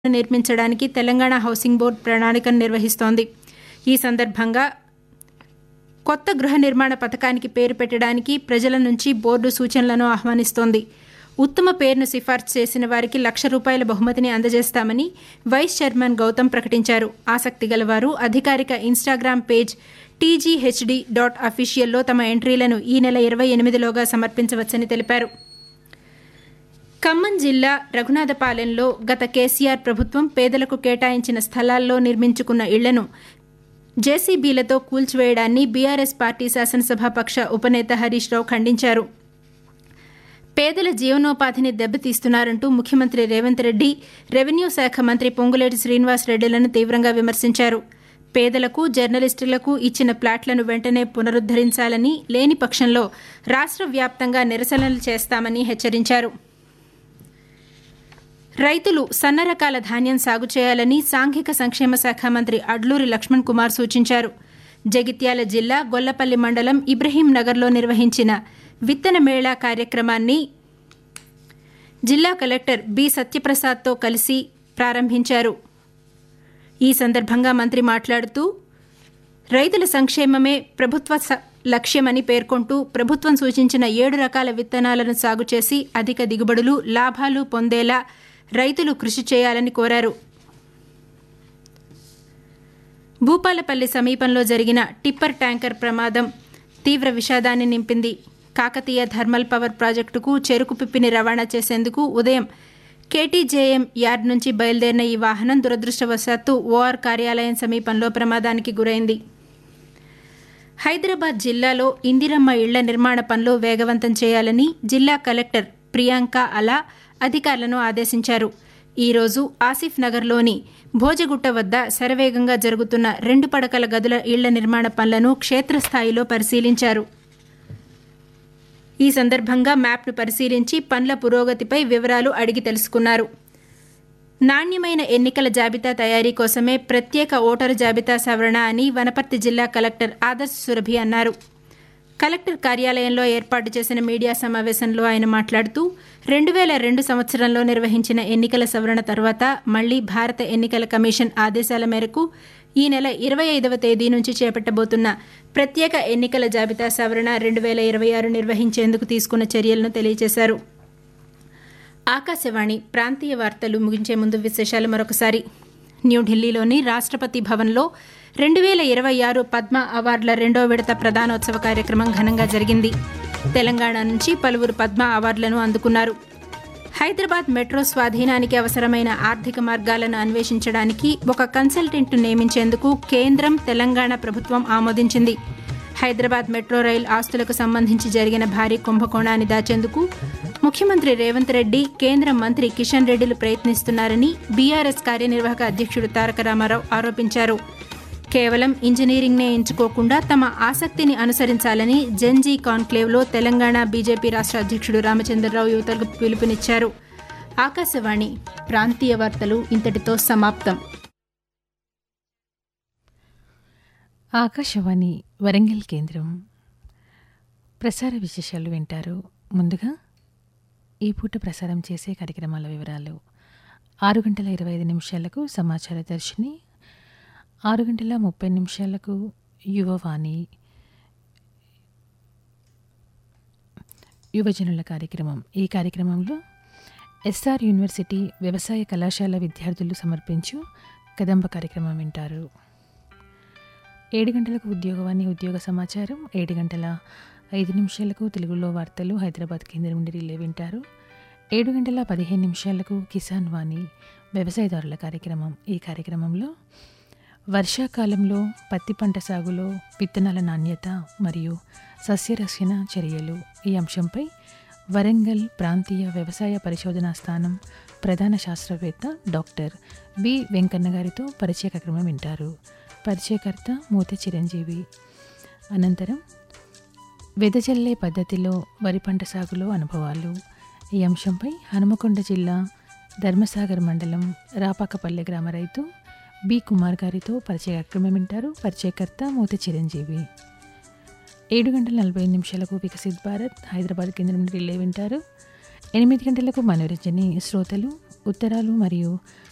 నిర్మించడానికి Telangana housing board ప్రణాళికను నిర్వహిస్తోంది ఈ సందర్భంగా కొత్త గృహ నిర్మాణ పథకానికి పేరు పెట్టడానికి ప్రజల నుంచి బోర్డు సూచనలను ఆహ్వానిస్తోంది ఉత్తమ పేరును సిఫార్సు చేసిన వారికి లక్ష రూపాయల బహుమతిని అందజేస్తామని వైస్ చైర్మన్ గౌతమ్ ప్రకటించారు ఆసక్తి గలవారు అధికారిక ఇన్స్టాగ్రామ్ పేజ్ టీజీహెచ్డి డాట్ అఫీషియల్లో తమ ఎంట్రీలను ఈ నెల ఇరవై ఎనిమిదిలోగా సమర్పించవచ్చని తెలిపారు ఖమ్మం జిల్లా రఘునాథపాలెంలో గత కేసీఆర్ ప్రభుత్వం పేదలకు కేటాయించిన స్థలాల్లో నిర్మించుకున్న ఇళ్లను జేసీబీలతో కూల్చివేయడాన్ని బీఆర్ఎస్ పార్టీ శాసనసభాపక్ష ఉపనేత హరీష్ రావు ఖండించారు పేదల జీవనోపాధిని దెబ్బతీస్తున్నారంటూ ముఖ్యమంత్రి రేవంత్ రెడ్డి రెవెన్యూ శాఖ మంత్రి పొంగులేటి శ్రీనివాస్ రెడ్డిలను తీవ్రంగా విమర్శించారు పేదలకు జర్నలిస్టులకు ఇచ్చిన ప్లాట్లను వెంటనే పునరుద్దరించాలని లేని పక్షంలో రాష్ట్ర వ్యాప్తంగా నిరసనలు చేస్తామని హెచ్చరించారు రైతులు సన్న రకాల ధాన్యం సాగు చేయాలని సాంఘిక సంక్షేమ శాఖ మంత్రి అడ్లూరి లక్ష్మణ్ కుమార్ సూచించారు జగిత్యాల జిల్లా గొల్లపల్లి మండలం ఇబ్రహీం నగర్లో నిర్వహించిన విత్తన మేళా కార్యక్రమాన్ని జిల్లా కలెక్టర్ బి సత్యప్రసాద్తో కలిసి ప్రారంభించారు ఈ సందర్భంగా మంత్రి మాట్లాడుతూ రైతుల సంక్షేమమే ప్రభుత్వ లక్ష్యమని పేర్కొంటూ ప్రభుత్వం సూచించిన ఏడు రకాల విత్తనాలను సాగు చేసి అధిక దిగుబడులు లాభాలు పొందేలా రైతులు కృషి చేయాలని కోరారు భూపాలపల్లి సమీపంలో జరిగిన టిప్పర్ ట్యాంకర్ ప్రమాదం తీవ్ర విషాదాన్ని నింపింది కాకతీయ థర్మల్ పవర్ ప్రాజెక్టుకు చెరుకు పిప్పిని రవాణా చేసేందుకు ఉదయం కేటీజేఎం యార్డ్ నుంచి బయలుదేరిన ఈ వాహనం దురదృష్టవశాత్తు ఓఆర్ కార్యాలయం సమీపంలో ప్రమాదానికి గురైంది హైదరాబాద్ జిల్లాలో ఇందిరమ్మ ఇళ్ల నిర్మాణ పనులు వేగవంతం చేయాలని జిల్లా కలెక్టర్ ప్రియాంక అలా అధికారులను ఆదేశించారు ఈరోజు ఆసిఫ్ నగర్లోని భోజగుట్ట వద్ద శరవేగంగా జరుగుతున్న రెండు పడకల గదుల ఇళ్ల నిర్మాణ పనులను క్షేత్రస్థాయిలో పరిశీలించారు ఈ సందర్భంగా మ్యాప్ను పరిశీలించి పనుల పురోగతిపై వివరాలు అడిగి తెలుసుకున్నారు నాణ్యమైన ఎన్నికల జాబితా తయారీ కోసమే ప్రత్యేక ఓటరు జాబితా సవరణ అని వనపర్తి జిల్లా కలెక్టర్ ఆదర్శ్ సురభి అన్నారు కలెక్టర్ కార్యాలయంలో ఏర్పాటు చేసిన మీడియా సమావేశంలో ఆయన మాట్లాడుతూ రెండు వేల రెండు సంవత్సరంలో నిర్వహించిన ఎన్నికల సవరణ తర్వాత మళ్లీ భారత ఎన్నికల కమిషన్ ఆదేశాల మేరకు ఈ నెల ఇరవై ఐదవ తేదీ నుంచి చేపట్టబోతున్న ప్రత్యేక ఎన్నికల జాబితా సవరణ రెండు వేల ఇరవై ఆరు నిర్వహించేందుకు తీసుకున్న చర్యలను తెలియజేశారు ఆకాశవాణి ప్రాంతీయ వార్తలు ముగించే ముందు విశేషాలు మరొకసారి న్యూఢిల్లీలోని రాష్ట్రపతి భవన్లో రెండు వేల ఇరవై ఆరు పద్మ అవార్డుల రెండో విడత ప్రధానోత్సవ కార్యక్రమం ఘనంగా జరిగింది తెలంగాణ నుంచి పలువురు పద్మ అవార్డులను అందుకున్నారు హైదరాబాద్ మెట్రో స్వాధీనానికి అవసరమైన ఆర్థిక మార్గాలను అన్వేషించడానికి ఒక కన్సల్టెంట్ను నియమించేందుకు కేంద్రం తెలంగాణ ప్రభుత్వం ఆమోదించింది హైదరాబాద్ మెట్రో రైల్ ఆస్తులకు సంబంధించి జరిగిన భారీ కుంభకోణాన్ని దాచేందుకు ముఖ్యమంత్రి రేవంత్ రెడ్డి కేంద్ర మంత్రి కిషన్ రెడ్డిలు ప్రయత్నిస్తున్నారని బీఆర్ఎస్ కార్యనిర్వాహక అధ్యక్షుడు తారక రామారావు ఆరోపించారు కేవలం ఇంజనీరింగ్నే ఎంచుకోకుండా తమ ఆసక్తిని అనుసరించాలని జెన్జీ కాన్క్లేవ్లో తెలంగాణ బీజేపీ రాష్ట్ర అధ్యక్షుడు రామచంద్రరావు యువతలకు పిలుపునిచ్చారు ఆకాశవాణి ప్రాంతీయ వార్తలు ఇంతటితో సమాప్తం ఆకాశవాణి వరంగల్ కేంద్రం ప్రసార విశేషాలు వింటారు ముందుగా ఈ పూట ప్రసారం చేసే కార్యక్రమాల వివరాలు ఆరు గంటల ఇరవై ఐదు నిమిషాలకు సమాచార దర్శిని ఆరు గంటల ముప్పై నిమిషాలకు యువవాణి యువజనుల కార్యక్రమం ఈ కార్యక్రమంలో ఎస్ఆర్ యూనివర్సిటీ వ్యవసాయ కళాశాల విద్యార్థులు సమర్పించు కదంబ కార్యక్రమం వింటారు ఏడు గంటలకు ఉద్యోగవాణి ఉద్యోగ సమాచారం ఏడు గంటల ఐదు నిమిషాలకు తెలుగులో వార్తలు హైదరాబాద్ కేంద్రం నుండి రిలే వింటారు ఏడు గంటల పదిహేను నిమిషాలకు కిసాన్ వాణి వ్యవసాయదారుల కార్యక్రమం ఈ కార్యక్రమంలో వర్షాకాలంలో పత్తి పంట సాగులో విత్తనాల నాణ్యత మరియు సస్యరక్షణ చర్యలు ఈ అంశంపై వరంగల్ ప్రాంతీయ వ్యవసాయ పరిశోధనా స్థానం ప్రధాన శాస్త్రవేత్త డాక్టర్ బి వెంకన్న గారితో పరిచయ కార్యక్రమం వింటారు పరిచయకర్త మూత చిరంజీవి అనంతరం వెదజల్లే పద్ధతిలో వరి పంట సాగులో అనుభవాలు ఈ అంశంపై హనుమకొండ జిల్లా ధర్మసాగర్ మండలం రాపాకపల్లె గ్రామ రైతు బి కుమార్ గారితో పరిచయ కార్యక్రమం వింటారు పరిచయకర్త మూత చిరంజీవి ఏడు గంటల నలభై నిమిషాలకు వికసిత్ భారత్ హైదరాబాద్ కేంద్రం నుండి రిలే వింటారు ఎనిమిది గంటలకు మనోరంజని శ్రోతలు ఉత్తరాలు మరియు